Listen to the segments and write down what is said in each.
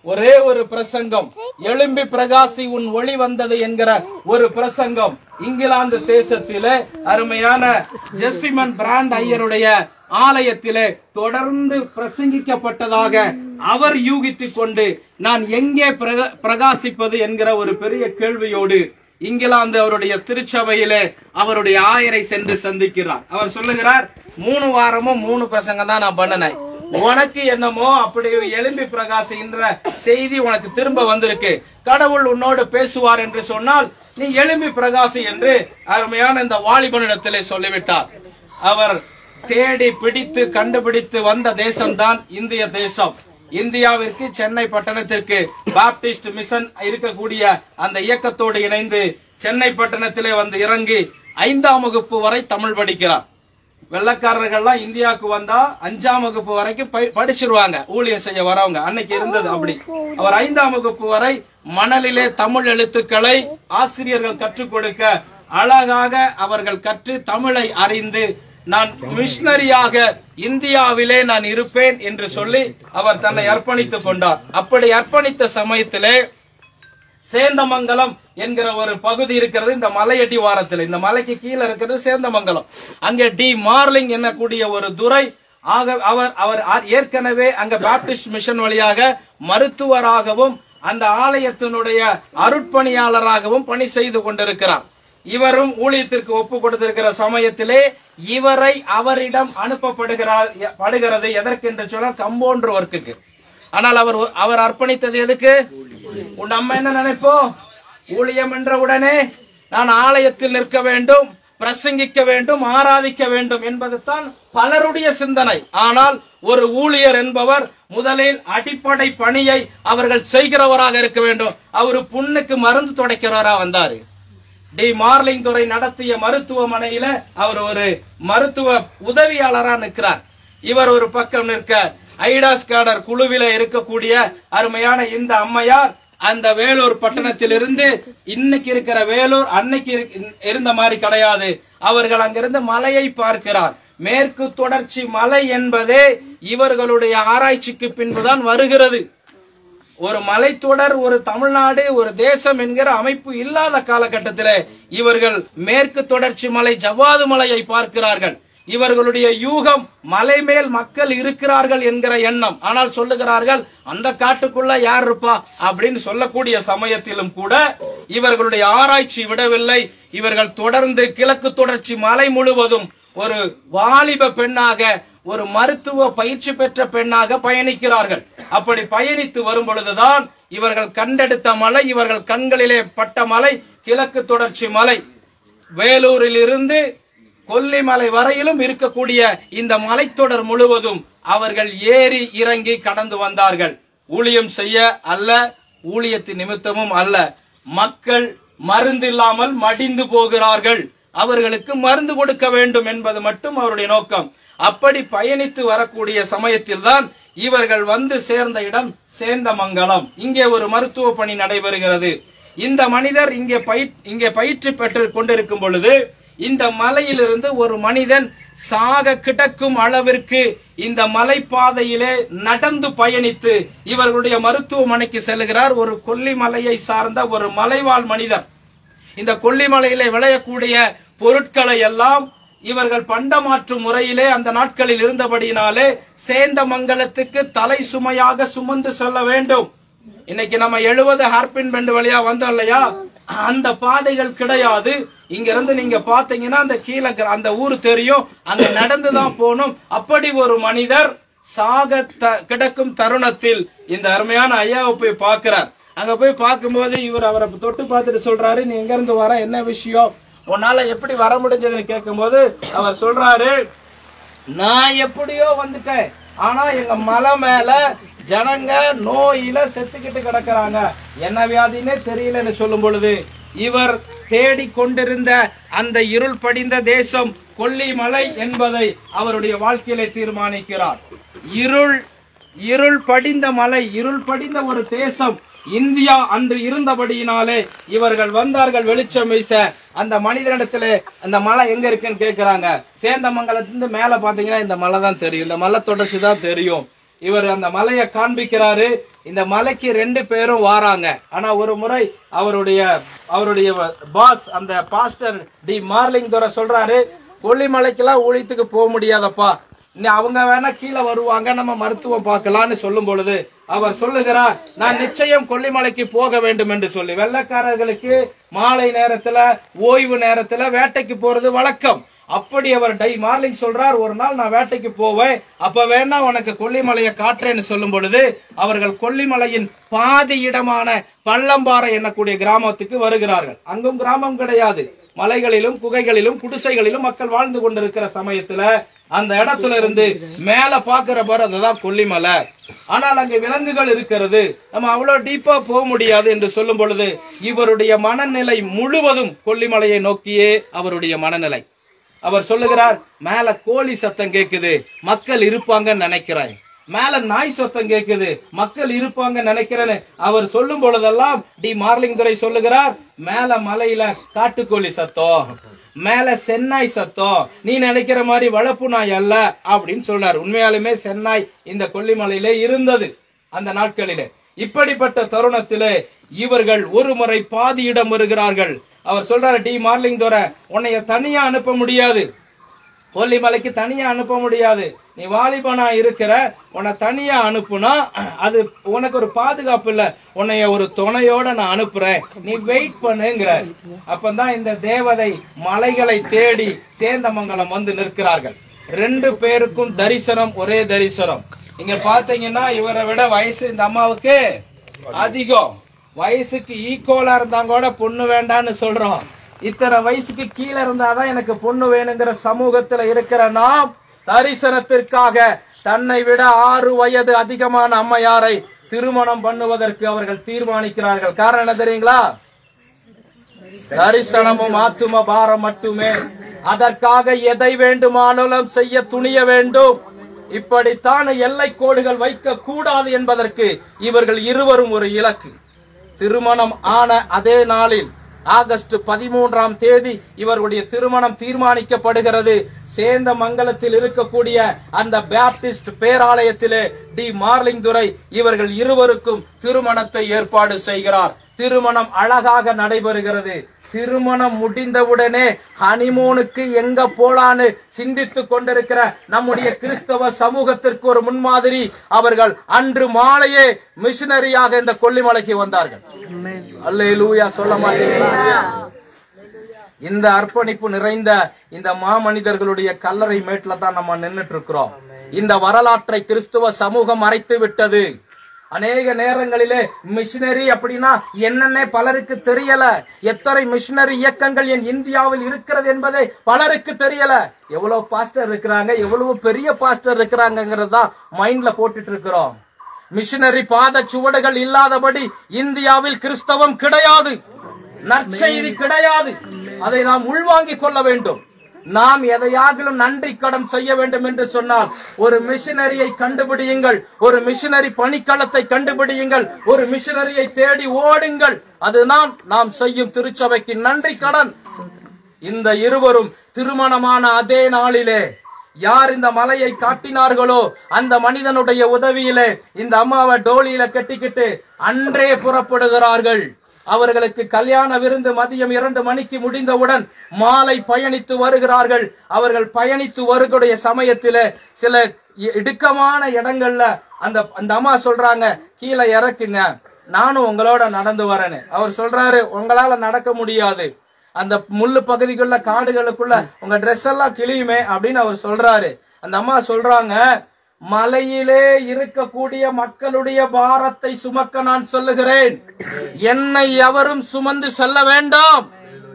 ஒரே ஒரு பிரசங்கம் எழும்பி பிரகாசி உன் ஒளி வந்தது என்கிற ஒரு பிரசங்கம் இங்கிலாந்து தேசத்திலே அருமையான ஜெசிமன் பிராண்ட் ஐயருடைய ஆலயத்திலே தொடர்ந்து பிரசங்கிக்கப்பட்டதாக அவர் யூகித்துக் கொண்டு நான் எங்கே பிரக- பிரகாசிப்பது என்கிற ஒரு பெரிய கேள்வியோடு இங்கிலாந்து அவருடைய திருச்சபையிலே அவருடைய ஆயரை சென்று சந்திக்கிறார் அவர் சொல்லுகிறார் மூணு வாரமும் மூணு பிரசங்கம் தான் நான் பண்ணினேன் உனக்கு என்னமோ அப்படி எழும்பி பிரகாசின்ற செய்தி உனக்கு திரும்ப வந்திருக்கு கடவுள் உன்னோடு பேசுவார் என்று சொன்னால் நீ எழும்பி பிரகாசி என்று அருமையான இந்த வாலிபனிடத்திலே சொல்லிவிட்டார் அவர் தேடி பிடித்து கண்டுபிடித்து வந்த தேசம்தான் இந்திய தேசம் இந்தியாவிற்கு சென்னை பட்டணத்திற்கு பாப்டிஸ்ட் மிஷன் இருக்கக்கூடிய அந்த இயக்கத்தோடு இணைந்து சென்னை பட்டணத்திலே வந்து இறங்கி ஐந்தாம் வகுப்பு வரை தமிழ் படிக்கிறார் வெள்ளக்காரர்கள்லாம் இந்தியாவுக்கு வந்தா அஞ்சாம் வகுப்பு வரைக்கும் படி- படிச்சிருவாங்க ஊழியம் செய்ய வரவங்க அன்னைக்கு இருந்தது அப்படி அவர் ஐந்தாம் வகுப்பு வரை மணலிலே தமிழ் எழுத்துக்களை ஆசிரியர்கள் கற்றுக் கொடுக்க அழகாக அவர்கள் கற்று தமிழை அறிந்து நான் மிஷனரியாக இந்தியாவிலே நான் இருப்பேன் என்று சொல்லி அவர் தன்னை அர்ப்பணித்துக் கொண்டார் அப்படி அர்ப்பணித்த சமயத்திலே சேந்தமங்கலம் என்கிற ஒரு பகுதி இருக்கிறது இந்த மலையடி வாரத்தில் இந்த மலைக்கு கீழே இருக்கிறது சேந்தமங்கலம் அங்கே டி மார்லிங் என்னக்கூடிய ஒரு துரை ஆக அவர் அவர் ஆ- ஏற்கனவே அங்க பாப்டிஸ்ட் மிஷன் வழியாக மருத்துவராகவும் அந்த ஆலயத்தினுடைய அருட்பணியாளராகவும் பணி செய்து கொண்டிருக்கிறார் இவரும் ஊழியத்திற்கு ஒப்பு கொடுத்திருக்கிற சமயத்திலே இவரை அவரிடம் அனுப்பப்படுகிறார் படுகிறது எதற்கென்று சொன்னால் கம்பவுண்டர் ஒர்க்குக்கு ஆனால் அவர் அவர் அர்ப்பணித்தது எதுக்கு உன் நம்ம என்ன நினைப்போம் ஊழியம் என்ற உடனே நான் ஆலயத்தில் நிற்க வேண்டும் பிரசங்கிக்க வேண்டும் ஆராதிக்க வேண்டும் என்பதுதான் பலருடைய சிந்தனை ஆனால் ஒரு ஊழியர் என்பவர் முதலில் அடிப்படை பணியை அவர்கள் செய்கிறவராக இருக்க வேண்டும் அவரு புண்ணுக்கு மருந்து துடைக்கிறவரா வந்தாரு டி மார்லிங் துறை நடத்திய மருத்துவமனையில அவர் ஒரு மருத்துவ உதவியாளரா நிற்கிறார் இவர் ஒரு பக்கம் நிற்க ஐடாஸ் காடர் குழுவில இருக்கக்கூடிய அருமையான இந்த அம்மையார் அந்த வேலூர் பட்டணத்திலிருந்து இன்னைக்கு இருக்கிற வேலூர் அன்னைக்கு இருக்க- இருந்த மாதிரி கிடையாது அவர்கள் அங்கிருந்து மலையை பார்க்கிறார் மேற்கு தொடர்ச்சி மலை என்பதே இவர்களுடைய ஆராய்ச்சிக்கு பின்புதான் வருகிறது ஒரு மலைத்தொடர் ஒரு தமிழ்நாடு ஒரு தேசம் என்கிற அமைப்பு இல்லாத காலகட்டத்திலே இவர்கள் மேற்கு தொடர்ச்சி மலை ஜவ்வாது மலையை பார்க்கிறார்கள் இவர்களுடைய யூகம் மலை மேல் மக்கள் இருக்கிறார்கள் என்கிற எண்ணம் ஆனால் சொல்லுகிறார்கள் அந்த காட்டுக்குள்ள யார் இருப்பா அப்படின்னு சொல்லக்கூடிய சமயத்திலும் கூட இவர்களுடைய ஆராய்ச்சி விடவில்லை இவர்கள் தொடர்ந்து கிழக்கு தொடர்ச்சி மலை முழுவதும் ஒரு வாலிப பெண்ணாக ஒரு மருத்துவ பயிற்சி பெற்ற பெண்ணாக பயணிக்கிறார்கள் அப்படி பயணித்து வரும் பொழுதுதான் இவர்கள் கண்டெடுத்த மலை இவர்கள் கண்களிலே பட்ட மலை கிழக்கு தொடர்ச்சி மலை வேலூரில் இருந்து கொல்லிமலை வரையிலும் இருக்கக்கூடிய இந்த மலைத்தொடர் முழுவதும் அவர்கள் ஏறி இறங்கி கடந்து வந்தார்கள் ஊழியம் செய்ய அல்ல ஊழியத்தின் நிமித்தமும் அல்ல மக்கள் மருந்து இல்லாமல் மடிந்து போகிறார்கள் அவர்களுக்கு மருந்து கொடுக்க வேண்டும் என்பது மட்டும் அவருடைய நோக்கம் அப்படி பயணித்து வரக்கூடிய சமயத்தில் தான் இவர்கள் வந்து சேர்ந்த இடம் சேந்தமங்கலம் இங்கே ஒரு மருத்துவ பணி நடைபெறுகிறது இந்த மனிதர் இங்கே பயிற் இங்கே பயிற்சி பெற்று கொண்டிருக்கும் பொழுது இந்த மலையிலிருந்து ஒரு மனிதன் சாக கிடக்கும் அளவிற்கு இந்த மலைப்பாதையிலே நடந்து பயணித்து இவர்களுடைய மருத்துவமனைக்கு செல்கிறார் ஒரு கொல்லிமலையை சார்ந்த ஒரு மலைவாழ் மனிதர் இந்த கொல்லிமலையிலே விளையக்கூடிய பொருட்களை எல்லாம் இவர்கள் பண்டமாற்று முறையிலே அந்த நாட்களில் இருந்தபடியினாலே சேந்தமங்கலத்துக்கு தலை சுமையாக சுமந்து செல்ல வேண்டும் இன்னைக்கு நம்ம எழுபது ஹார்பின் பெண்டு வழியா வந்தோம் இல்லையா அந்த பாதைகள் கிடையாது இங்க இருந்து நீங்க பாத்தீங்கன்னா அந்த கீழே கிர- அந்த ஊர் தெரியும் அங்க நடந்துதான் போகணும் அப்படி ஒரு மனிதர் சாக த- கிடக்கும் தருணத்தில் இந்த அருமையான ஐயாவை போய் பார்க்கிறார் அங்க போய் பார்க்கும்போது இவர் அவரை தொட்டு பார்த்துட்டு சொல்றாரு நீ எங்க இருந்து வர என்ன விஷயம் உன்னால எப்படி வர முடிஞ்சதுன்னு கேட்கும்போது அவர் சொல்றாரு நான் எப்படியோ வந்துட்டேன் ஆனா எங்க மலை மேல ஜனங்க நோயில செத்துக்கிட்டு கிடக்குறாங்க என்ன வியாதினே தெரியலன்னு சொல்லும் பொழுது இவர் தேடி கொண்டிருந்த அந்த இருள் படிந்த தேசம் கொல்லிமலை என்பதை அவருடைய வாழ்க்கையிலே தீர்மானிக்கிறார் இருள் இருள் படிந்த மலை இருள் படிந்த ஒரு தேசம் இந்தியா அன்று இருந்தபடியினாலே இவர்கள் வந்தார்கள் வெளிச்சம் வீச அந்த மனிதனிடத்திலே அந்த மலை எங்க இருக்குன்னு கேக்குறாங்க சேந்தமங்கலத்திலிருந்து மேல பாத்தீங்கன்னா இந்த மலை தான் தெரியும் இந்த மலை தொடர்ச்சி தான் தெரியும் இவர் அந்த மலையை காண்பிக்கிறாரு இந்த மலைக்கு ரெண்டு பேரும் வாராங்க ஆனா ஒரு முறை அவருடைய அவருடைய பாஸ் அந்த பாஸ்டர் டி மார்லிங் துரை சொல்றாரு கொல்லிமலைக்கெல்லாம் ஊழியத்துக்கு போக முடியாதப்பா இனி அவங்க வேணா கீழே வருவாங்க நம்ம மருத்துவம் பார்க்கலாம்னு சொல்லும் பொழுது அவர் சொல்லுகிறார் நான் நிச்சயம் கொல்லிமலைக்கு போக வேண்டும் என்று சொல்லி வெள்ளக்காரர்களுக்கு மாலை நேரத்துல ஓய்வு நேரத்துல வேட்டைக்கு போறது வழக்கம் அப்படி அவர் டை மார்லிங் சொல்றார் ஒரு நாள் நான் வேட்டைக்கு போவேன் அப்ப வேணா உனக்கு கொல்லிமலையை காட்டுறேன்னு சொல்லும் பொழுது அவர்கள் கொல்லிமலையின் பாதி இடமான பள்ளம்பாறை என்னக்கூடிய கிராமத்துக்கு வருகிறார்கள் அங்கும் கிராமம் கிடையாது மலைகளிலும் குகைகளிலும் குடிசைகளிலும் மக்கள் வாழ்ந்து கொண்டிருக்கிற சமயத்துல அந்த இடத்துல இருந்து மேல பாக்குற பாரு அதுதான் கொல்லிமலை ஆனால் அங்க விலங்குகள் இருக்கிறது நம்ம அவ்வளவு டீப்பா போக முடியாது என்று சொல்லும் பொழுது இவருடைய மனநிலை முழுவதும் கொல்லிமலையை நோக்கியே அவருடைய மனநிலை அவர் சொல்லுகிறார் மேல கோழி சத்தம் கேக்குது மக்கள் இருப்பாங்கன்னு நினைக்கிறேன் மேல நாய் சத்தம் கேக்குது மக்கள் இருப்பாங்க நினைக்கிறேன்னு அவர் சொல்லும் பொழுதெல்லாம் டி மார்லிங் துரை சொல்லுகிறார் மேல மலையில காட்டுக்கோழி சத்தம் மேல சென்னாய் சத்தம் நீ நினைக்கிற மாதிரி வளர்ப்பு நாய் அல்ல அப்படின்னு சொல்றாரு உண்மையாலுமே சென்னாய் இந்த கொல்லிமலையிலே இருந்தது அந்த நாட்களிலே இப்படிப்பட்ட தருணத்திலே இவர்கள் ஒரு முறை பாதியிடம் வருகிறார்கள் அவர் சொல்றாரு டி மார்லிங் தோர உன்னைய தனியா அனுப்ப முடியாது கொல்லிமலைக்கு தனியா அனுப்ப முடியாது நீ வாலிபனா இருக்கிற உன்னை தனியா அனுப்புனா அது உனக்கு ஒரு பாதுகாப்பு இல்ல உன்னைய ஒரு துணையோட நான் அனுப்புறேன் நீ வெயிட் பண்ணுங்கிற அப்பதான் இந்த தேவதை மலைகளை தேடி சேந்தமங்கலம் வந்து நிற்கிறார்கள் ரெண்டு பேருக்கும் தரிசனம் ஒரே தரிசனம் இங்க பாத்தீங்கன்னா இவரை விட வயசு இந்த அம்மாவுக்கு அதிகம் வயசுக்கு ஈக்குவலா இருந்தா கூட பொண்ணு வேண்டான்னு சொல்றோம் இத்தனை வயசுக்கு கீழே இருந்தாதான் எனக்கு பொண்ணு வேணுங்கிற சமூகத்துல இருக்கிற நாம் தரிசனத்திற்காக தன்னை விட ஆறு வயது அதிகமான அம்மையாரை திருமணம் பண்ணுவதற்கு அவர்கள் தீர்மானிக்கிறார்கள் காரணம் என்ன தெரியுங்களா தரிசனமும் ஆத்தும பாரம் மட்டுமே அதற்காக எதை வேண்டுமானாலும் செய்ய துணிய வேண்டும் இப்படித்தான் எல்லை கோடுகள் வைக்க கூடாது என்பதற்கு இவர்கள் இருவரும் ஒரு இலக்கு திருமணம் ஆன அதே நாளில் ஆகஸ்ட் பதிமூன்றாம் தேதி இவருடைய திருமணம் தீர்மானிக்கப்படுகிறது சேந்த மங்கலத்தில் இருக்கக்கூடிய அந்த பேப்டிஸ்ட் பேராலயத்திலே டி மார்லிங் துரை இவர்கள் இருவருக்கும் திருமணத்தை ஏற்பாடு செய்கிறார் திருமணம் அழகாக நடைபெறுகிறது திருமணம் முடிந்தவுடனே ஹனிமூனுக்கு எங்க போலான்னு சிந்தித்துக் கொண்டிருக்கிற நம்முடைய கிறிஸ்தவ சமூகத்திற்கு ஒரு முன்மாதிரி அவர்கள் அன்று மாலையே மிஷினரியாக இந்த கொல்லிமலைக்கு வந்தார்கள் அல்லேலூயா சொல்ல மாட்டீங்களா இந்த அர்ப்பணிப்பு நிறைந்த இந்த மாமனிதர்களுடைய கல்லறை மேட்ல தான் நம்ம நின்னுட்டு இருக்கிறோம் இந்த வரலாற்றை கிறிஸ்துவ சமூகம் மறைத்து விட்டது அநேக நேரங்களிலே மிஷினரி அப்படின்னா என்னென்ன பலருக்கு தெரியல எத்தனை மிஷினரி இயக்கங்கள் என் இந்தியாவில் இருக்கிறது என்பதை பலருக்கு தெரியல எவ்வளவு பாஸ்டர் இருக்கிறாங்க எவ்வளவு பெரிய பாஸ்டர் இருக்கிறாங்கிறது தான் மைண்ட்ல போட்டுட்டு இருக்கிறோம் மிஷினரி பாத சுவடுகள் இல்லாதபடி இந்தியாவில் கிறிஸ்தவம் கிடையாது நற்செய்தி கிடையாது அதை நாம் உள்வாங்கிக் கொள்ள வேண்டும் நாம் எதையாகிலும் நன்றி கடன் செய்ய வேண்டும் என்று சொன்னால் ஒரு மிஷினரியை கண்டுபிடியுங்கள் ஒரு மிஷினரி பணிக்களத்தை கண்டுபிடியுங்கள் ஒரு மிஷினரியை தேடி ஓடுங்கள் அதுதான் நாம் செய்யும் திருச்சபைக்கு நன்றி கடன் இந்த இருவரும் திருமணமான அதே நாளிலே யார் இந்த மலையை காட்டினார்களோ அந்த மனிதனுடைய உதவியிலே இந்த அம்மாவை டோலியில கட்டிக்கிட்டு அன்றே புறப்படுகிறார்கள் அவர்களுக்கு கல்யாண விருந்து மதியம் இரண்டு மணிக்கு முடிந்தவுடன் மாலை பயணித்து வருகிறார்கள் அவர்கள் பயணித்து வருகிற சமயத்திலே சில இ- இடுக்கமான இடங்கள்ல அந்த அந்த அம்மா சொல்றாங்க கீழே இறக்குங்க நானும் உங்களோட நடந்து வரேன்னு அவர் சொல்றாரு உங்களால நடக்க முடியாது அந்த முள்ளு பகுதிக்குள்ள காடுகளுக்குள்ள உங்க Dress எல்லாம் கிழியுமே அப்படின்னு அவர் சொல்றாரு அந்த அம்மா சொல்றாங்க மலையிலே இருக்கக்கூடிய மக்களுடைய பாரத்தை சுமக்க நான் சொல்லுகிறேன் என்னை எவரும் சுமந்து செல்ல வேண்டாம்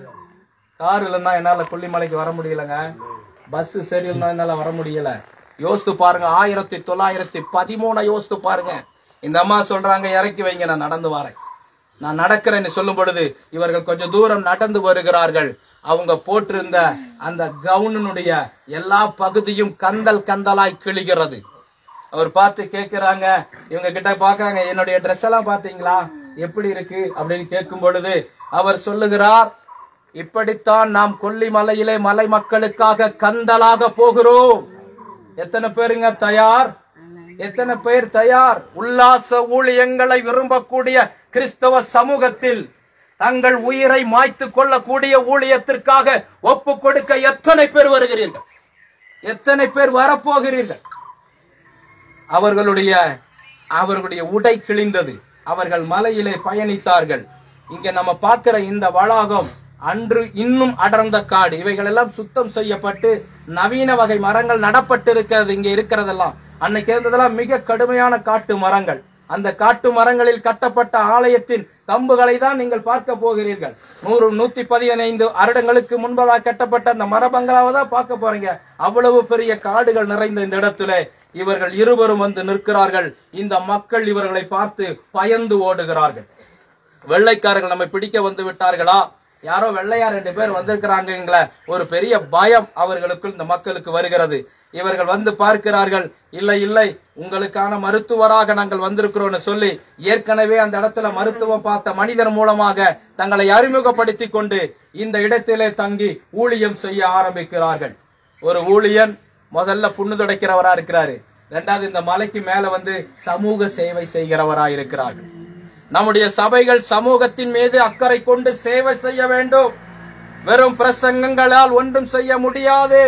கார் இல்லைன்னா என்னால கொல்லிமலைக்கு வர முடியலங்க பஸ் சரி இருந்தா என்னால வர முடியல யோசித்து பாருங்க ஆயிரத்தி தொள்ளாயிரத்தி பதிமூணு யோசித்து பாருங்க இந்த அம்மா சொல்றாங்க இறக்கி வைங்க நான் நடந்து வரேன் நான் நடக்கிறேன்னு சொல்லும் பொழுது இவர்கள் கொஞ்சம் தூரம் நடந்து வருகிறார்கள் அவங்க போட்டிருந்த அந்த கவுனினுடைய எல்லா பகுதியும் கந்தல் கந்தலாய் கிழிகிறது அவர் பார்த்து கேக்குறாங்க இவங்க கிட்ட பாக்குறாங்க என்னுடைய Dress எல்லாம் பாத்தீங்களா எப்படி இருக்கு அப்படின்னு கேட்கும் பொழுது அவர் சொல்லுகிறார் இப்படித்தான் நாம் கொல்லிமலையிலே மலை மக்களுக்காக கந்தலாக போகிறோம் எத்தனை பேருங்க தயார் எத்தனை பேர் தயார் உல்லாச ஊழியங்களை விரும்பக்கூடிய கிறிஸ்தவ சமூகத்தில் தங்கள் உயிரை மாய்த்து கொள்ளக்கூடிய ஊழியத்திற்காக ஒப்பு கொடுக்க எத்தனை பேர் வருகிறீர்கள் எத்தனை பேர் வரப்போகிறீர்கள் அவர்களுடைய அவர்களுடைய உடை கிழிந்தது அவர்கள் மலையிலே பயணித்தார்கள் இங்க நம்ம பார்க்கிற இந்த வளாகம் அன்று இன்னும் அடர்ந்த காடு இவைகள் எல்லாம் சுத்தம் செய்யப்பட்டு நவீன வகை மரங்கள் நடப்பட்டு இருக்கிறது இங்க இருக்கிறதெல்லாம் அன்னைக்கு இருந்ததெல்லாம் மிக கடுமையான காட்டு மரங்கள் அந்த காட்டு மரங்களில் கட்டப்பட்ட ஆலயத்தின் கம்புகளை தான் நீங்கள் பார்க்க போகிறீர்கள் நூறு நூத்தி பதினைந்து வருடங்களுக்கு முன்பதாக கட்டப்பட்ட அந்த மரபங்களாவை தான் பார்க்க போறீங்க அவ்வளவு பெரிய காடுகள் நிறைந்த இந்த இடத்துல இவர்கள் இருவரும் வந்து நிற்கிறார்கள் இந்த மக்கள் இவர்களை பார்த்து பயந்து ஓடுகிறார்கள் வெள்ளைக்காரர்கள் நம்மை பிடிக்க வந்து விட்டார்களா யாரோ வெள்ளையா ரெண்டு பேர் வந்திருக்கிறாங்கங்கள ஒரு பெரிய பயம் அவர்களுக்குள் இந்த மக்களுக்கு வருகிறது இவர்கள் வந்து பார்க்கிறார்கள் இல்லை இல்லை உங்களுக்கான மருத்துவராக நாங்கள் வந்திருக்கிறோம்னு சொல்லி ஏற்கனவே அந்த இடத்துல மருத்துவம் பார்த்த மனிதர் மூலமாக தங்களை அறிமுகப்படுத்திக் கொண்டு இந்த இடத்திலே தங்கி ஊழியம் செய்ய ஆரம்பிக்கிறார்கள் ஒரு ஊழியன் முதல்ல புண்ணு துடைக்கிறவரா இருக்கிறாரு ரெண்டாவது இந்த மலைக்கு மேல வந்து சமூக சேவை செய்கிறவரா இருக்கிறார்கள் நம்முடைய சபைகள் சமூகத்தின் மீது அக்கறை கொண்டு சேவை செய்ய வேண்டும் வெறும் பிரசங்கங்களால் ஒன்றும் செய்ய முடியாது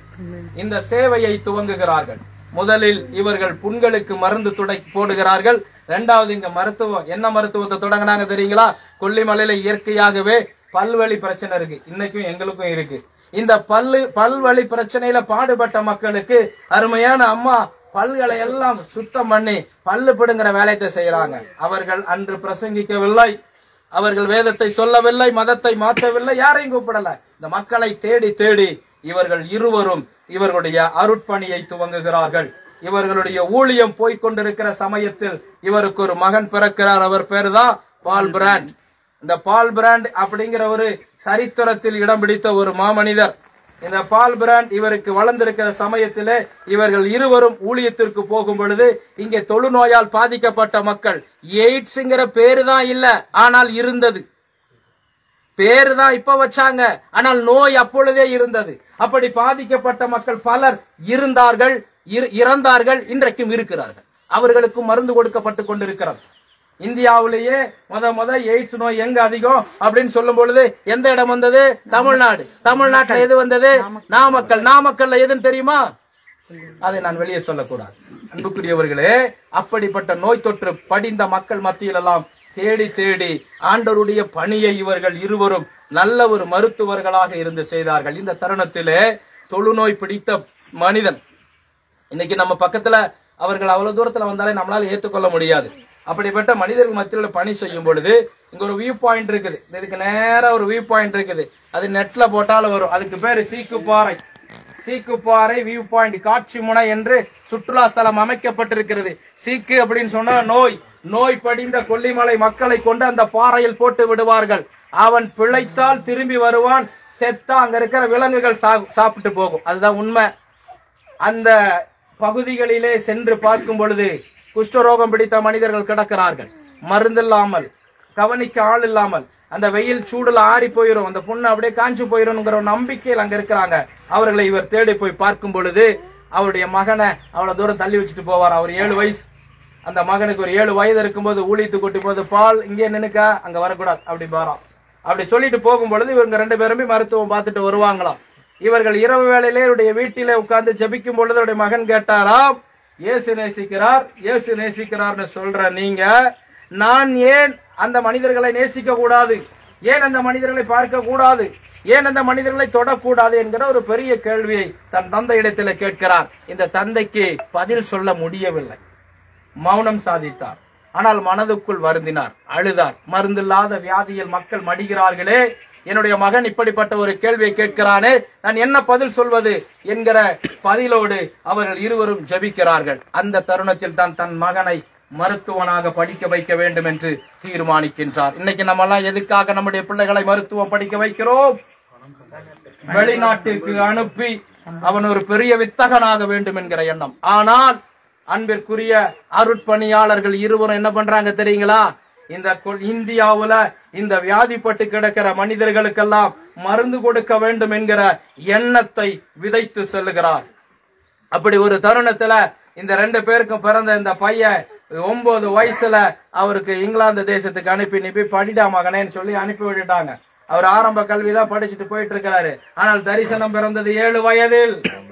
இந்த சேவையை துவங்குகிறார்கள் முதலில் இவர்கள் புண்களுக்கு மருந்து துடை போடுகிறார்கள் இரண்டாவது இங்க மருத்துவம் என்ன மருத்துவத்தை தொடங்கினாங்க தெரியுங்களா கொல்லிமலையில இயற்கையாகவே பல்வழி பிரச்சனை இருக்கு இன்னைக்கும் எங்களுக்கும் இருக்கு இந்த பல்லு பல்வழி பிரச்சனையில பாடுபட்ட மக்களுக்கு அருமையான அம்மா பல்களை எல்லாம் சுத்தம் பண்ணி பல்லு பிடுங்கிற வேலையை செய்யறாங்க அவர்கள் அன்று பிரசங்கிக்கவில்லை அவர்கள் வேதத்தை சொல்லவில்லை மதத்தை மாற்றவில்லை யாரையும் கூப்பிடல இந்த மக்களை தேடி தேடி இவர்கள் இருவரும் இவர்களுடைய அருட்பணியை துவங்குகிறார்கள் இவர்களுடைய ஊழியம் போய்க் கொண்டிருக்கிற சமயத்தில் இவருக்கு ஒரு மகன் பிறக்கிறார் அவர் பேருதான் பால் பிராண்ட் இந்த பால் பிராண்ட் அப்படிங்கிற ஒரு சரித்திரத்தில் இடம் பிடித்த ஒரு மாமனிதர் இந்த பால் பிராண்ட் இவருக்கு வளர்ந்திருக்கிற சமயத்திலே இவர்கள் இருவரும் ஊழியத்திற்கு போகும் பொழுது இங்கே தொழுநோயால் பாதிக்கப்பட்ட மக்கள் எய்ட்ஸ்ங்கிற பேரு தான் இல்ல ஆனால் இருந்தது பேரு தான் இப்ப வச்சாங்க ஆனால் நோய் அப்பொழுதே இருந்தது அப்படி பாதிக்கப்பட்ட மக்கள் பலர் இருந்தார்கள் இற- இறந்தார்கள் இன்றைக்கும் இருக்கிறார்கள் அவர்களுக்கும் மருந்து கொடுக்கப்பட்டு கொண்டிருக்கிறது இந்தியாவிலேயே முத முத எய்ட்ஸ் நோய் எங்க அதிகம் அப்படின்னு சொல்லும் பொழுது எந்த இடம் வந்தது தமிழ்நாடு தமிழ்நாட்டுல எது வந்தது நாமக்கல் நாமக்கல்ல எதுன்னு தெரியுமா அதை நான் வெளியே சொல்லக்கூடாது அன்புக்குரியவர்களே அப்படிப்பட்ட நோய் தொற்று படிந்த மக்கள் மத்தியிலெல்லாம் தேடி தேடி ஆண்டவருடைய பணியை இவர்கள் இருவரும் நல்ல ஒரு மருத்துவர்களாக இருந்து செய்தார்கள் இந்த தருணத்திலே தொழுநோய் பிடித்த மனிதன் இன்னைக்கு நம்ம பக்கத்துல அவர்கள் அவ்வளவு தூரத்துல வந்தாலே நம்மளால ஏத்துக்கொள்ள முடியாது அப்படிப்பட்ட மனிதர்கள் மத்தியில பணி செய்யும் பொழுது இங்க ஒரு வியூ பாயிண்ட் இருக்குது இதுக்கு நேரா ஒரு வியூ பாயிண்ட் இருக்குது அது நெட்ல போட்டாலும் வரும் அதுக்கு பேரு சீக்கு பாறை சீக்குப்பாறை வியூ பாயிண்ட் காட்சி முனை என்று சுற்றுலா ஸ்தலம் அமைக்கப்பட்டிருக்கிறது சீக்கு அப்படின்னு சொன்னா நோய் நோய் படிந்த கொல்லிமலை மக்களை கொண்டு அந்த பாறையில் போட்டு விடுவார்கள் அவன் பிழைத்தால் திரும்பி வருவான் செத்தா அங்க இருக்கிற விலங்குகள் சா- சாப்பிட்டு போகும் அதுதான் உண்மை அந்த பகுதிகளிலே சென்று பார்க்கும் பொழுது குஷ்டரோகம் பிடித்த மனிதர்கள் கிடக்கிறார்கள் மருந்தில்லாமல் கவனிக்க ஆள் இல்லாமல் அந்த வெயில் சூடுல ஆறி போயிரும் அந்த புண்ணு அப்படியே காஞ்சு போயிரும்ங்கிற ஒரு நம்பிக்கையில் அங்க இருக்கிறாங்க அவர்களை இவர் தேடி போய் பார்க்கும் பொழுது அவருடைய மகனை அவ்வளவு தூரம் தள்ளி வச்சுட்டு போவார் அவர் ஏழு வயசு அந்த மகனுக்கு ஒரு ஏழு வயது இருக்கும்போது ஊழித்து கொட்டி போது பால் இங்கே நின்னுக்கா அங்க வரக்கூடாது அப்படி பாராம் அப்படி சொல்லிட்டு போகும் பொழுது இவங்க ரெண்டு பேருமே மருத்துவம் பார்த்துட்டு வருவாங்களாம் இவர்கள் இரவு வேளையிலே இவருடைய வீட்டிலே உட்கார்ந்து ஜெபிக்கும் பொழுது அவருடைய மகன் கேட்டாராம் இயேசு நேசிக்கிறார் இயேசு நேசிக்கிறார்னு சொல்ற நீங்க நான் ஏன் அந்த மனிதர்களை நேசிக்க கூடாது ஏன் அந்த மனிதர்களை பார்க்க கூடாது ஏன் அந்த மனிதர்களை தொடக்கூடாது என்கிற ஒரு பெரிய கேள்வியை தன் தந்தையிடத்தில் கேட்கிறார் இந்த தந்தைக்கு பதில் சொல்ல முடியவில்லை மௌனம் சாதித்தார் ஆனால் மனதுக்குள் வருந்தினார் அழுதார் மருந்தில்லாத வியாதியில் மக்கள் மடிகிறார்களே என்னுடைய மகன் இப்படிப்பட்ட ஒரு கேள்வியை கேட்கிறானே நான் என்ன பதில் சொல்வது என்கிற பதிலோடு அவர்கள் இருவரும் ஜெபிக்கிறார்கள் அந்த தருணத்தில் தான் தன் மகனை மருத்துவனாக படிக்க வைக்க வேண்டும் என்று தீர்மானிக்கின்றார் இன்னைக்கு நம்ம எல்லாம் எதுக்காக நம்முடைய பிள்ளைகளை மருத்துவம் படிக்க வைக்கிறோம் வெளிநாட்டுக்கு அனுப்பி அவன் ஒரு பெரிய வித்தகனாக வேண்டும் என்கிற எண்ணம் ஆனால் அன்பிற்குரிய அருட்பணியாளர்கள் இருவரும் என்ன பண்றாங்க தெரியுங்களா இந்த கொ- இந்தியாவுல இந்த வியாதிப்பட்டு கிடக்கிற மனிதர்களுக்கெல்லாம் மருந்து கொடுக்க வேண்டும் என்கிற எண்ணத்தை விதைத்து செல்லுகிறார் அப்படி ஒரு தருணத்துல இந்த ரெண்டு பேருக்கும் பிறந்த இந்த பையன் ஒன்பது வயசுல அவருக்கு இங்கிலாந்து தேசத்துக்கு அனுப்பி நீ போய் படிடா மகனேன்னு சொல்லி அனுப்பி விட்டுட்டாங்க அவர் ஆரம்ப கல்வி தான் படிச்சுட்டு போயிட்டு இருக்காரு ஆனால் தரிசனம் பிறந்தது ஏழு வயதில்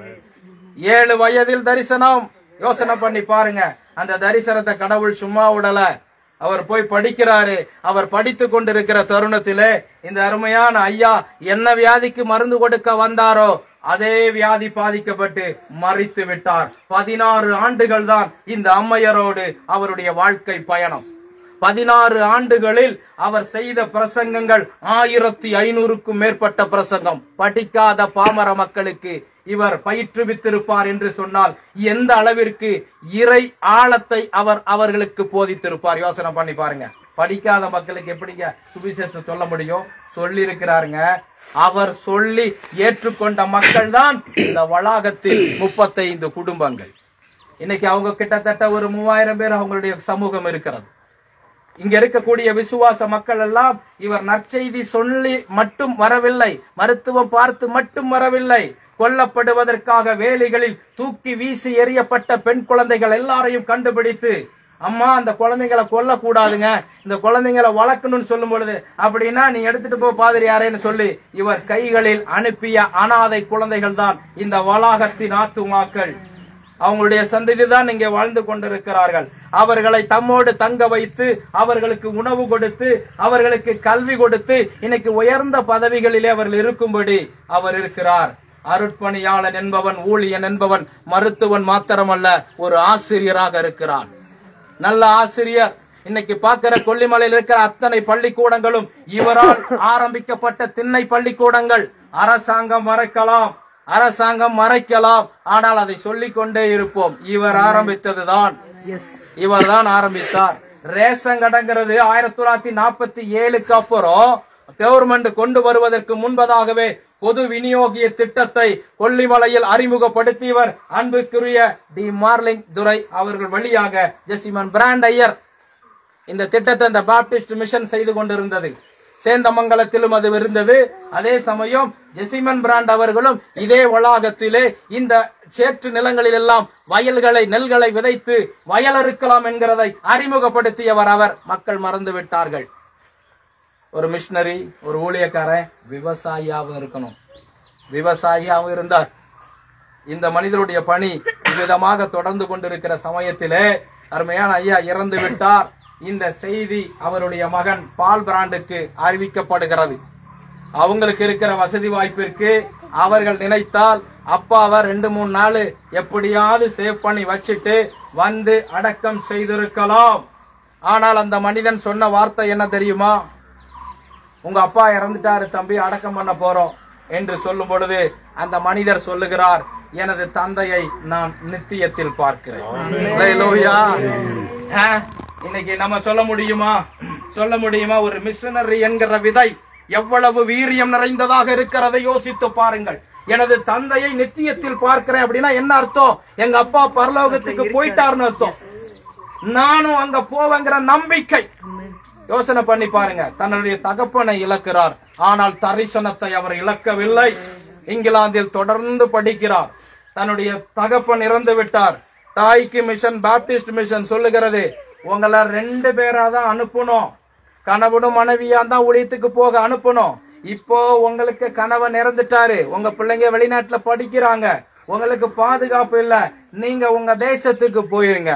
ஏழு வயதில் தரிசனம் யோசனை பண்ணி பாருங்க அந்த தரிசனத்தை கடவுள் சும்மா விடல அவர் போய் படிக்கிறாரு அவர் படித்து கொண்டிருக்கிற தருணத்திலே இந்த அருமையான ஐயா என்ன வியாதிக்கு மருந்து கொடுக்க வந்தாரோ அதே வியாதி பாதிக்கப்பட்டு மறித்து விட்டார் பதினாறு ஆண்டுகள் தான் இந்த அம்மையரோடு அவருடைய வாழ்க்கை பயணம் பதினாறு ஆண்டுகளில் அவர் செய்த பிரசங்கங்கள் ஆயிரத்தி ஐநூறுக்கும் மேற்பட்ட பிரசங்கம் படிக்காத பாமர மக்களுக்கு இவர் பயிற்றுவித்திருப்பார் என்று சொன்னால் எந்த அளவிற்கு இறை ஆழத்தை அவர் அவர்களுக்கு போதித்திருப்பார் யோசனை பண்ணி பாருங்க படிக்காத மக்களுக்கு எப்படிங்க சுவிசேஷம் சொல்ல முடியும் சொல்லி இருக்கிறாருங்க அவர் சொல்லி ஏற்றுக்கொண்ட மக்கள் தான் இந்த வளாகத்தில் முப்பத்தைந்து குடும்பங்கள் இன்னைக்கு அவங்க கிட்டத்தட்ட ஒரு மூவாயிரம் பேர் அவங்களுடைய சமூகம் இருக்கிறது இங்க இருக்கக்கூடிய விசுவாச மக்கள் எல்லாம் இவர் நற்செய்தி சொல்லி மட்டும் வரவில்லை மருத்துவம் பார்த்து மட்டும் வரவில்லை கொல்லப்படுவதற்காக வேலிகளில் தூக்கி வீசி எறியப்பட்ட பெண் குழந்தைகள் எல்லாரையும் கண்டுபிடித்து அம்மா அந்த குழந்தைங்களை கொல்ல கூடாதுங்க இந்த குழந்தைங்களை வளர்க்கணும்னு சொல்லும் பொழுது அப்படின்னா நீ எடுத்துட்டு போ பாதிரியாரேன்னு சொல்லி இவர் கைகளில் அனுப்பிய அனாதை குழந்தைகள் தான் இந்த வளாகத்தின் ஆத்துமாக்கள் அவங்களுடைய சந்ததி தான் இங்கே வாழ்ந்து கொண்டிருக்கிறார்கள் அவர்களை தம்மோடு தங்க வைத்து அவர்களுக்கு உணவு கொடுத்து அவர்களுக்கு கல்வி கொடுத்து இன்னைக்கு உயர்ந்த பதவிகளிலே அவர்கள் இருக்கும்படி அவர் இருக்கிறார் அருட்பணியாளன் என்பவன் ஊழியன் என்பவன் மருத்துவன் மாத்திரமல்ல ஒரு ஆசிரியராக இருக்கிறான் நல்ல ஆசிரியர் இன்னைக்கு பார்க்கிற கொல்லிமலையில் இருக்கிற அத்தனை பள்ளிக்கூடங்களும் இவரால் ஆரம்பிக்கப்பட்ட திண்ணை பள்ளிக்கூடங்கள் அரசாங்கம் மறைக்கலாம் அரசாங்கம் மறைக்கலாம் ஆனால் அதை சொல்லிக் கொண்டே இருப்போம் இவர் ஆரம்பித்ததுதான் இவர் தான் ஆரம்பித்தார் ரேஷன் கடைங்கிறது ஆயிரத்தி தொள்ளாயிரத்தி நாற்பத்தி ஏழுக்கு அப்புறம் கவர்மெண்ட் கொண்டு வருவதற்கு முன்பதாகவே பொது விநியோகிய திட்டத்தை கொல்லிமலையில் அறிமுகப்படுத்தியவர் அன்புக்குரிய டி மார்லிங் துரை அவர்கள் வழியாக ஜெசிமன் பிராண்ட் ஐயர் இந்த திட்டத்தை இந்த பாப்டிஸ்ட் மிஷன் செய்து கொண்டிருந்தது சேந்தமங்கலத்திலும் அது இருந்தது அதே சமயம் ஜெசிமன் பிராண்ட் அவர்களும் இதே வளாகத்திலே இந்த சேற்று நிலங்களில் எல்லாம் வயல்களை நெல்களை விதைத்து வயல் அறுக்கலாம் என்கிறதை அறிமுகப்படுத்தியவர் அவர் மக்கள் மறந்து விட்டார்கள் ஒரு மிஷினரி ஒரு ஊழியக்காரன் விவசாயியாகவும் இருக்கணும் விவசாயியாகவும் இருந்தார் இந்த மனிதருடைய பணி விதமாக தொடர்ந்து கொண்டிருக்கிற சமயத்திலே அருமையான ஐயா இறந்து விட்டார் இந்த செய்தி அவருடைய மகன் பால் பிராண்டுக்கு அறிவிக்கப்படுகிறது அவங்களுக்கு இருக்கிற வசதி வாய்ப்பிற்கு அவர்கள் நினைத்தால் அப்பாவை ரெண்டு மூணு நாள் எப்படியாவது சேவ் பண்ணி வச்சுட்டு வந்து அடக்கம் செய்திருக்கலாம் ஆனால் அந்த மனிதன் சொன்ன வார்த்தை என்ன தெரியுமா உங்க அப்பா இறந்துட்டாரு தம்பி அடக்கம் பண்ண போறோம் என்று சொல்லும் பொழுது அந்த மனிதர் சொல்லுகிறார் எனது தந்தையை நான் நித்தியத்தில் பார்க்கிறேன் Hallelujah. ஆ, இன்னைக்கு நம்ம சொல்ல முடியுமா சொல்ல முடியுமா ஒரு மிஷனரி என்கிற விதை எவ்வளவு வீரியம் நிறைந்ததாக இருக்கிறதை யோசித்து பாருங்கள் எனது தந்தையை நித்தியத்தில் பார்க்கிறேன் அப்படின்னா என்ன அர்த்தம் எங்க அப்பா பரலோகத்துக்கு போயிட்டாருன்னு அர்த்தம் நானும் அங்க போவேங்கிற நம்பிக்கை யோசனை பண்ணி பாருங்க தன்னுடைய தகப்பனை இழக்கிறார் ஆனால் தரிசனத்தை அவர் இழக்கவில்லை இங்கிலாந்தில் தொடர்ந்து படிக்கிறார் தன்னுடைய தகப்பன் இறந்து விட்டார் தாய்க்கு மிஷன் பாப்டிஸ்ட் மிஷன் சொல்லுகிறது உங்களை ரெண்டு பேரா தான் அனுப்பணும் கணவனும் மனைவியா தான் ஊழியத்துக்கு போக அனுப்பணும் இப்போ உங்களுக்கு கணவன் இறந்துட்டாரு உங்க பிள்ளைங்க வெளிநாட்டுல படிக்கிறாங்க உங்களுக்கு பாதுகாப்பு இல்ல நீங்க உங்க தேசத்துக்கு போயிருங்க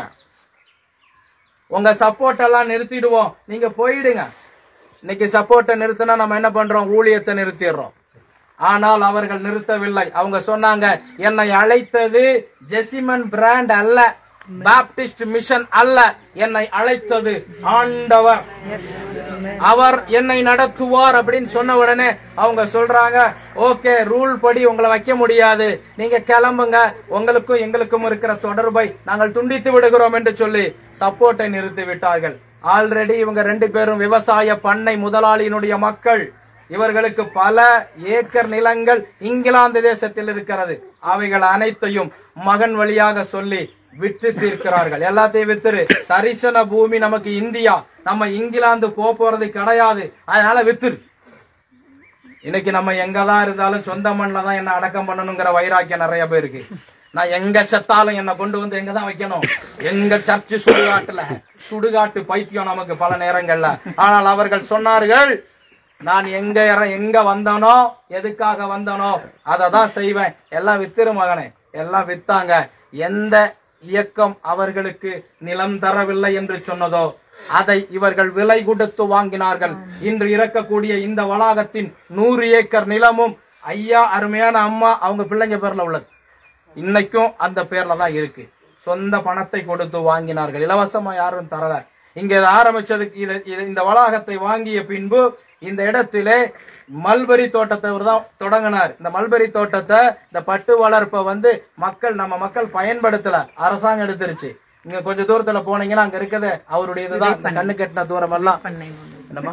உங்க சப்போர்ட் எல்லாம் நிறுத்திடுவோம் நீங்க போயிடுங்க இன்னைக்கு சப்போர்ட்டை நிறுத்தினா நம்ம என்ன பண்றோம் ஊழியத்தை நிறுத்திடுறோம் ஆனால் அவர்கள் நிறுத்தவில்லை அவங்க சொன்னாங்க என்னை அழைத்தது ஜெசிமன் பிராண்ட் அல்ல பாப்டிஸ்ட் மிஷன் அல்ல என்னை அழைத்தது ஆண்டவர் அவர் என்னை நடத்துவார் அப்படின்னு சொன்ன உடனே அவங்க சொல்றாங்க ஓகே ரூல் படி உங்களை வைக்க முடியாது நீங்க கிளம்புங்க உங்களுக்கும் எங்களுக்கும் இருக்கிற தொடர்பை நாங்கள் துண்டித்து விடுகிறோம் என்று சொல்லி சப்போர்ட்டை நிறுத்தி விட்டார்கள் ஆல்ரெடி இவங்க ரெண்டு பேரும் விவசாய பண்ணை முதலாளியினுடைய மக்கள் இவர்களுக்கு பல ஏக்கர் நிலங்கள் இங்கிலாந்து தேசத்தில் இருக்கிறது அவைகள் அனைத்தையும் மகன் வழியாக சொல்லி விற்று தீர்க்கிறார்கள் எல்லாத்தையும் வித்துரு தரிசன பூமி நமக்கு இந்தியா நம்ம இங்கிலாந்து போக போறது கிடையாது அதனால வித்துரு இன்னைக்கு நம்ம எங்கதான் இருந்தாலும் சொந்த மண்ணில் தான் என்ன அடக்கம் பண்ணணுங்கிற வைராக்கியம் நிறைய பேருக்கு நான் எங்க செத்தாலும் என்ன கொண்டு வந்து எங்க தான் வைக்கணும் எங்க சர்ச்சு சுடுகாட்டுல சுடுகாட்டு பைத்தியம் நமக்கு பல நேரங்கள்ல ஆனால் அவர்கள் சொன்னார்கள் நான் எங்க இற- எங்க வந்தனோ எதுக்காக வந்தனோ அதை தான் செய்வேன் எல்லாம் வித்திரு மகனே எல்லாம் வித்தாங்க எந்த இயக்கம் அவர்களுக்கு நிலம் தரவில்லை என்று சொன்னதோ அதை இவர்கள் விலை கொடுத்து வாங்கினார்கள் இன்று இறக்கக்கூடிய இந்த வளாகத்தின் நூறு ஏக்கர் நிலமும் ஐயா அருமையான அம்மா அவங்க பிள்ளைங்க பேர்ல உள்ளது இன்னைக்கும் அந்த பேர்ல தான் இருக்கு சொந்த பணத்தை கொடுத்து வாங்கினார்கள் இலவசமா யாரும் தரல இங்க இதை ஆரம்பிச்சதுக்கு இது இது- இந்த வளாகத்தை வாங்கிய பின்பு இந்த இடத்திலே மல்பெரி தோட்டத்தை இவர் தான் தொடங்கினார் இந்த மல்பெரி தோட்டத்தை இந்த பட்டு வளர்ப்பை வந்து மக்கள் நம்ம மக்கள் பயன்படுத்தல அரசாங்கம் எடுத்துருச்சு இங்க கொஞ்ச தூரத்துல போனீங்கன்னா அங்க இருக்கிறது அவருடைய இதுதான் இந்த கண்ணு கட்டின தூரம் எல்லாம் என்னம்மா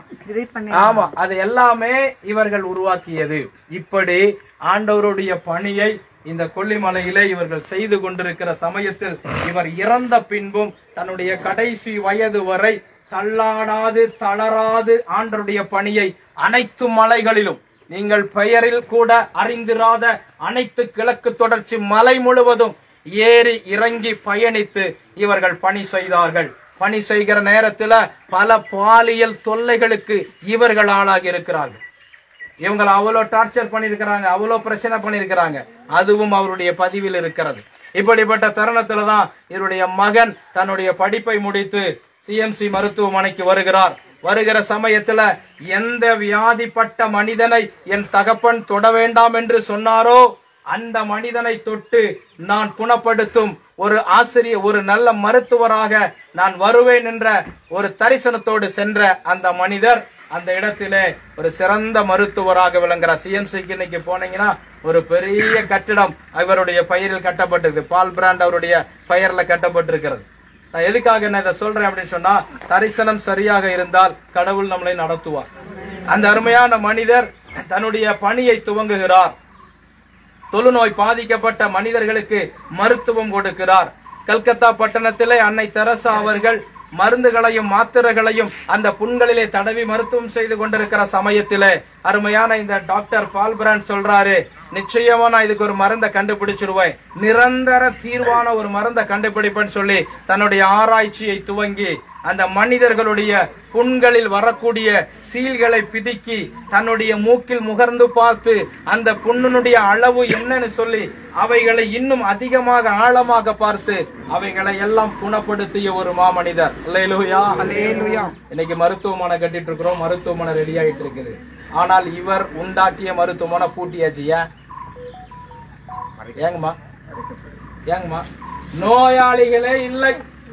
ஆமா அது எல்லாமே இவர்கள் உருவாக்கியது இப்படி ஆண்டவருடைய பணியை இந்த கொல்லிமலையிலே இவர்கள் செய்து கொண்டிருக்கிற சமயத்தில் இவர் இறந்த பின்பும் தன்னுடைய கடைசி வயது வரை தள்ளாடாது தளராது ஆண்டவருடைய பணியை அனைத்து மலைகளிலும் நீங்கள் பெயரில் கூட அறிந்திராத அனைத்து கிழக்கு தொடர்ச்சி மலை முழுவதும் ஏறி இறங்கி பயணித்து இவர்கள் பணி செய்தார்கள் பணி செய்கிற நேரத்துல பல பாலியல் தொல்லைகளுக்கு இவர்கள் ஆளாகி இருக்கிறார்கள் இவங்களை அவ்வளவு டார்ச்சர் பண்ணிருக்கிறாங்க அவ்வளவு பிரச்சனை பண்ணிருக்கிறாங்க அதுவும் அவருடைய பதிவில் இருக்கிறது இப்படிப்பட்ட தருணத்துல தான் இவருடைய மகன் தன்னுடைய படிப்பை முடித்து சிஎம்சி மருத்துவமனைக்கு வருகிறார் வருகிற சமயத்துல எந்த வியாதிப்பட்ட மனிதனை என் தகப்பன் தொட வேண்டாம் என்று சொன்னாரோ அந்த மனிதனை தொட்டு நான் குணப்படுத்தும் ஒரு ஆசிரியர் ஒரு நல்ல மருத்துவராக நான் வருவேன் என்ற ஒரு தரிசனத்தோடு சென்ற அந்த மனிதர் அந்த இடத்திலே ஒரு சிறந்த மருத்துவராக விளங்குற சிஎம்சிக்கு இன்னைக்கு போனீங்கன்னா ஒரு பெரிய கட்டிடம் இவருடைய பெயரில் கட்டப்பட்டிருக்கு பால் பிராண்ட் அவருடைய பெயர்ல கட்டப்பட்டிருக்கிறது நான் எதுக்காக நான் இதை சொல்றேன் அப்படின்னு சொன்னா தரிசனம் சரியாக இருந்தால் கடவுள் நம்மளை நடத்துவார் அந்த அருமையான மனிதர் தன்னுடைய பணியை துவங்குகிறார் தொழுநோய் பாதிக்கப்பட்ட மனிதர்களுக்கு மருத்துவம் கொடுக்கிறார் கல்கத்தா பட்டணத்திலே அன்னை தெரசா அவர்கள் மருந்துகளையும் மாத்திரைகளையும் அந்த புண்களிலே தடவி மருத்துவம் செய்து கொண்டிருக்கிற சமயத்திலே அருமையான இந்த டாக்டர் பால் பிராண்ட் சொல்றாரு நிச்சயமா நான் இதுக்கு ஒரு மருந்தை கண்டுபிடிச்சிருவேன் நிரந்தர தீர்வான ஒரு மருந்தை கண்டுபிடிப்பேன்னு சொல்லி தன்னுடைய ஆராய்ச்சியை துவங்கி அந்த மனிதர்களுடைய புண்களில் வரக்கூடிய சீல்களை பிதுக்கி தன்னுடைய மூக்கில் முகர்ந்து பார்த்து அந்த புண்ணினுடைய அளவு என்னன்னு சொல்லி அவைகளை இன்னும் அதிகமாக ஆழமாக பார்த்து அவைகளை எல்லாம் குணப்படுத்திய ஒரு மாமனிதர் அல்லேலூயா இன்னைக்கு மருத்துவமனை கட்டிட்டு இருக்கிறோம் மருத்துவமனை ரெடி ஆயிட்டு இருக்குது ஆனால் இவர் உண்டாக்கிய மருத்துவமனை பூட்டியாச்சு ஏன் ஏங்கம்மா ஏங்கம்மா நோயாளிகளே இல்லை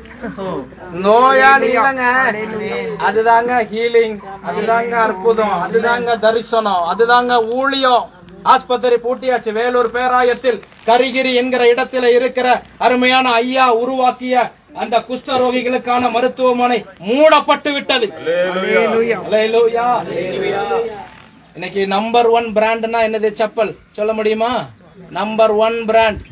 நோயாளி இல்லைங்க அதுதாங்க ஹீலிங் அதுதாங்க அற்புதம் அதுதாங்க தரிசனம் அதுதாங்க ஊழியம் ஆஸ்பத்திரி பூட்டியாச்சு வேலூர் பேராயத்தில் கரிகிரி என்கிற இடத்துல இருக்கிற அருமையான ஐயா உருவாக்கிய அந்த குஷ்டரோகிகளுக்கான மருத்துவமனை மூடப்பட்டு விட்டது அல்லேலூயா. இன்னைக்கு நம்பர் ஒன் பிராண்ட்னா என்னது செப்பல் சொல்ல முடியுமா நம்பர் ஒன் பிராண்ட்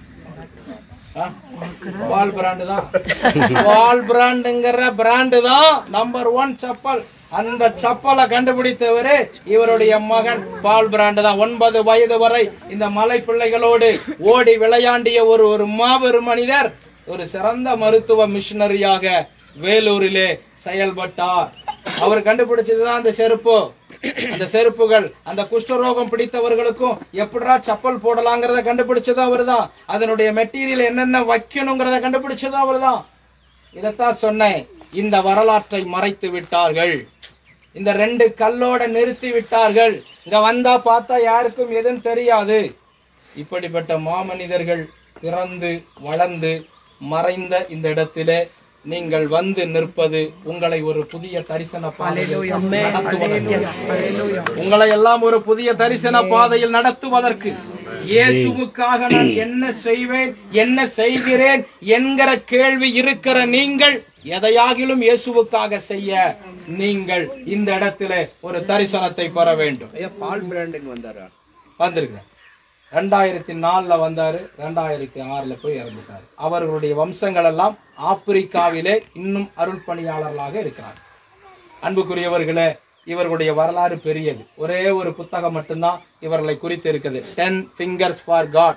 வால் பிராண்டு தான் வால் பிராண்டுங்கிற பிராண்டு தான் நம்பர் ஒன் செப்பல் அந்த செப்பலை கண்டுபிடித்தவரு இவருடைய மகன் பால் பிராண்டு தான் ஒன்பது வயது வரை இந்த மலை பிள்ளைகளோடு ஓடி விளையாண்டிய ஒரு ஒரு மாபெரும் மனிதர் ஒரு சிறந்த மருத்துவ மிஷனரியாக வேலூரிலே செயல்பட்டார் அவர் கண்டுபிடிச்சதுதான் அந்த செருப்பு அந்த செருப்புகள் அந்த குஷ்டரோகம் பிடித்தவர்களுக்கும் எப்படிடா செப்பல் போடலாங்கிறத கண்டுபிடிச்சதும் அவர்தான் அதனுடைய மெட்டீரியல் என்னென்ன வைக்கணுங்கிறத கண்டுபிடிச்சதும் அவர்தான் இதைத்தான் சொன்னேன் இந்த வரலாற்றை மறைத்து விட்டார்கள் இந்த ரெண்டு கல்லோட நிறுத்தி விட்டார்கள் இங்க வந்தா பார்த்தா யாருக்கும் எதுவும் தெரியாது இப்படிப்பட்ட மாமனிதர்கள் பிறந்து வளர்ந்து மறைந்த இந்த இடத்திலே நீங்கள் வந்து நிற்பது உங்களை ஒரு புதிய தரிசன பாதையில் நடத்துவதற்கு உங்களை எல்லாம் ஒரு புதிய தரிசன பாதையில் நடத்துவதற்கு இயேசுவுக்காக நான் என்ன செய்வேன் என்ன செய்கிறேன் என்கிற கேள்வி இருக்கிற நீங்கள் எதையாகிலும் இயேசுவுக்காக செய்ய நீங்கள் இந்த இடத்திலே ஒரு தரிசனத்தை பெற வேண்டும் ஐயா பால் பிராண்டுங்க வந்தாரா வந்திருக்கிறேன் ரெண்டாயிரத்தி நாலுல வந்தாரு ரெண்டாயிரத்தி ஆறுல போய் இறந்துட்டாரு அவர்களுடைய வம்சங்கள் எல்லாம் ஆப்பிரிக்காவிலே இன்னும் அருள் பணியாளர்களாக இருக்கிறார் அன்புக்குரியவர்களே இவர்களுடைய வரலாறு பெரியது ஒரே ஒரு புத்தகம் மட்டும்தான் இவர்களை குறித்து இருக்குது ten fingers for God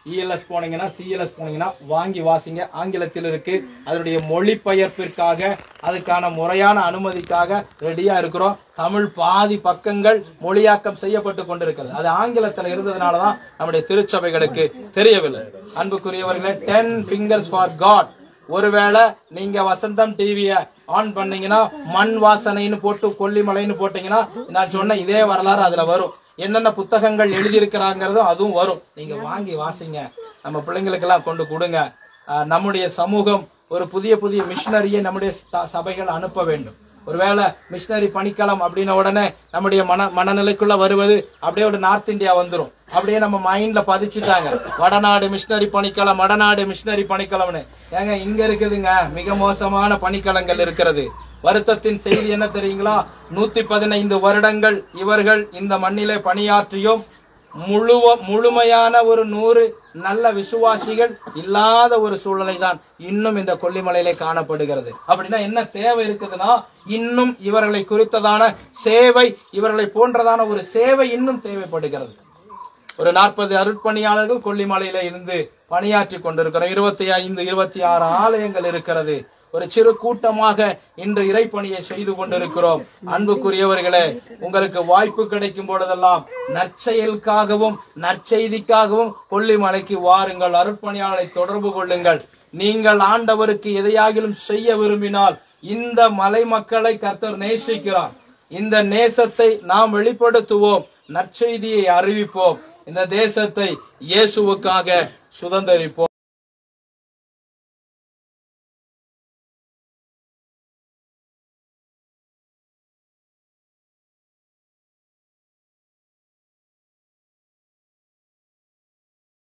ELS போனீங்கன்னா சிஎல்எஸ் போனீங்கன்னா வாங்கி வாசிங்க ஆங்கிலத்தில் இருக்கு அதனுடைய மொழிபெயர்ப்பிற்காக அதுக்கான முறையான அனுமதிக்காக ரெடியா இருக்கிறோம் தமிழ் பாதி பக்கங்கள் மொழியாக்கம் செய்யப்பட்டு கொண்டிருக்கிறது அது ஆங்கிலத்தில் இருந்ததுனாலதான் நம்முடைய திருச்சபைகளுக்கு தெரியவில்லை அன்புக்குரியவர்களே டென் ஃபிங்கர்ஸ் ஃபார் காட் ஒருவேளை நீங்க வசந்தம் டிவிய ஆன் பண்ணீங்கன்னா மண் வாசனைன்னு போட்டு கொல்லிமலைன்னு போட்டீங்கன்னா நான் சொன்ன இதே வரலாறு அதுல வரும் என்னென்ன புத்தகங்கள் எழுதியிருக்கிறாங்கிறதும் அதுவும் வரும் நீங்க வாங்கி வாசிங்க நம்ம பிள்ளைங்களுக்கெல்லாம் கொண்டு கொடுங்க ஆஹ் நம்முடைய சமூகம் ஒரு புதிய புதிய மிஷினரியை நம்முடைய ச- சபைகள் அனுப்ப வேண்டும் ஒருவேளை மிஷினரி பணிக்களம் அப்படின்ன உடனே நம்முடைய மன மனநிலைக்குள்ள வருவது அப்படியே ஒரு நார்த் இந்தியா வந்துரும் அப்படியே நம்ம மைண்ட்ல பதிச்சுட்டாங்க வடநாடு மிஷினரி பணிக்களம் வடநாடு மிஷினரி பணிக்களம்னு ஏங்க இங்க இருக்குதுங்க மிக மோசமான பணிக்களங்கள் இருக்கிறது வருத்தத்தின் செய்தி என்ன தெரியுங்களா நூத்தி பதினைந்து வருடங்கள் இவர்கள் இந்த மண்ணிலே பணியாற்றியும் முழுவ முழுமையான ஒரு நூறு நல்ல விசுவாசிகள் இல்லாத ஒரு சூழ்நிலை தான் இன்னும் இந்த கொல்லிமலையிலே காணப்படுகிறது அப்படின்னா என்ன தேவை இருக்குதுன்னா இன்னும் இவர்களை குறித்ததான சேவை இவர்களை போன்றதான ஒரு சேவை இன்னும் தேவைப்படுகிறது ஒரு நாற்பது அருட்பணியாளர்கள் கொல்லிமலையில இருந்து பணியாற்றி கொண்டிருக்கிறோம் இருபத்தி ஐந்து இருபத்தி ஆறு ஆலயங்கள் இருக்கிறது ஒரு சிறு கூட்டமாக இன்று இறைப்பணியை செய்து கொண்டிருக்கிறோம் அன்புக்குரியவர்களே உங்களுக்கு வாய்ப்பு கிடைக்கும் பொழுதெல்லாம் நற்செயலுக்காகவும் நற்செய்திக்காகவும் கொல்லிமலைக்கு வாருங்கள் அருட்பணியாளரை தொடர்பு கொள்ளுங்கள் நீங்கள் ஆண்டவருக்கு எதையாகிலும் செய்ய விரும்பினால் இந்த மலை மக்களை கர்த்தர் நேசிக்கிறார் இந்த நேசத்தை நாம் வெளிப்படுத்துவோம் நற்செய்தியை அறிவிப்போம் இந்த தேசத்தை இயேசுவுக்காக சுதந்தரிப்போம்